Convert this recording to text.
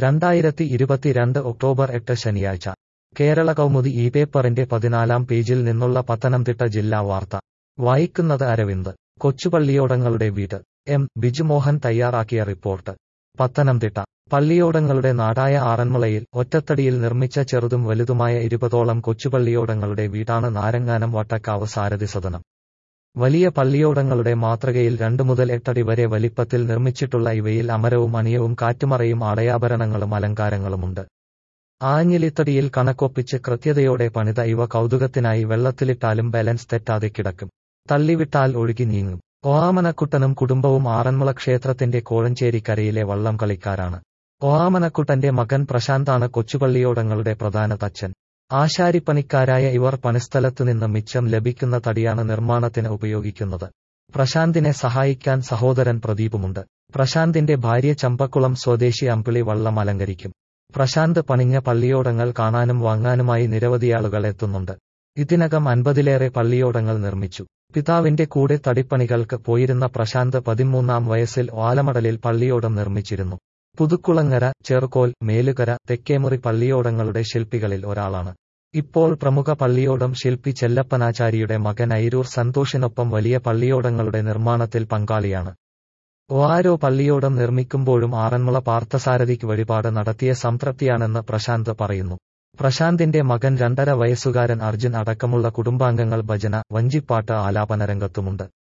രണ്ടായിരത്തി ഇരുപത്തിരണ്ട് ഒക്ടോബർ എട്ട് ശനിയാഴ്ച കേരള കൗമുദി ഈ പേപ്പറിന്റെ പതിനാലാം പേജിൽ നിന്നുള്ള പത്തനംതിട്ട ജില്ലാ വാർത്ത വായിക്കുന്നത് അരവിന്ദ് കൊച്ചുപള്ളിയോടങ്ങളുടെ വീട് എം ബിജുമോഹൻ തയ്യാറാക്കിയ റിപ്പോർട്ട് പത്തനംതിട്ട പള്ളിയോടങ്ങളുടെ നാടായ ആറന്മുളയിൽ ഒറ്റത്തടിയിൽ നിർമ്മിച്ച ചെറുതും വലുതുമായ ഇരുപതോളം കൊച്ചുപള്ളിയോടങ്ങളുടെ വീടാണ് നാരങ്ങാനം വട്ടക്കാവ് സാരഥി സദനം വലിയ പള്ളിയോടങ്ങളുടെ മാതൃകയിൽ രണ്ടു മുതൽ എട്ടടി വരെ വലിപ്പത്തിൽ നിർമ്മിച്ചിട്ടുള്ള ഇവയിൽ അമരവും അണിയവും കാറ്റുമറയും ആടയാഭരണങ്ങളും അലങ്കാരങ്ങളുമുണ്ട് ആഞ്ഞിലിത്തടിയിൽ കണക്കൊപ്പിച്ച് കൃത്യതയോടെ പണിത ഇവ കൗതുകത്തിനായി വെള്ളത്തിലിട്ടാലും ബാലൻസ് തെറ്റാതെ കിടക്കും തള്ളിവിട്ടാൽ ഒഴുകി നീങ്ങും ഓഹാമനക്കുട്ടനും കുടുംബവും ആറന്മുള ക്ഷേത്രത്തിന്റെ കോഴഞ്ചേരിക്കരയിലെ വള്ളം കളിക്കാരാണ് ഓഹാമനക്കുട്ടന്റെ മകൻ പ്രശാന്താണ് കൊച്ചുപള്ളിയോടങ്ങളുടെ പ്രധാന തച്ചൻ ആശാരിപ്പണിക്കാരായ ഇവർ പണിസ്ഥലത്തു നിന്ന് മിച്ചം ലഭിക്കുന്ന തടിയാണ് നിർമ്മാണത്തിന് ഉപയോഗിക്കുന്നത് പ്രശാന്തിനെ സഹായിക്കാൻ സഹോദരൻ പ്രദീപുമുണ്ട് പ്രശാന്തിന്റെ ഭാര്യ ചമ്പക്കുളം സ്വദേശി അമ്പിളി വള്ളം അലങ്കരിക്കും പ്രശാന്ത് പണിഞ്ഞ പള്ളിയോടങ്ങൾ കാണാനും വാങ്ങാനുമായി നിരവധിയാളുകൾ എത്തുന്നുണ്ട് ഇതിനകം അൻപതിലേറെ പള്ളിയോടങ്ങൾ നിർമ്മിച്ചു പിതാവിന്റെ കൂടെ തടിപ്പണികൾക്ക് പോയിരുന്ന പ്രശാന്ത് പതിമൂന്നാം വയസ്സിൽ ഓലമടലിൽ പള്ളിയോടം നിർമ്മിച്ചിരുന്നു പുതുക്കുളങ്ങര ചെറുകോൽ മേലുകര തെക്കേമുറി പള്ളിയോടങ്ങളുടെ ശില്പികളിൽ ഒരാളാണ് ഇപ്പോൾ പ്രമുഖ പള്ളിയോടം ശില്പി ചെല്ലപ്പനാചാരിയുടെ മകൻ ഐരൂർ സന്തോഷിനൊപ്പം വലിയ പള്ളിയോടങ്ങളുടെ നിർമ്മാണത്തിൽ പങ്കാളിയാണ് ഓരോ പള്ളിയോടം നിർമ്മിക്കുമ്പോഴും ആറന്മുള പാർത്ഥസാരഥിക്ക് വഴിപാട് നടത്തിയ സംതൃപ്തിയാണെന്ന് പ്രശാന്ത് പറയുന്നു പ്രശാന്തിന്റെ മകൻ രണ്ടര വയസ്സുകാരൻ അർജുൻ അടക്കമുള്ള കുടുംബാംഗങ്ങൾ ഭജന വഞ്ചിപ്പാട്ട് ആലാപന രംഗത്തുമുണ്ട്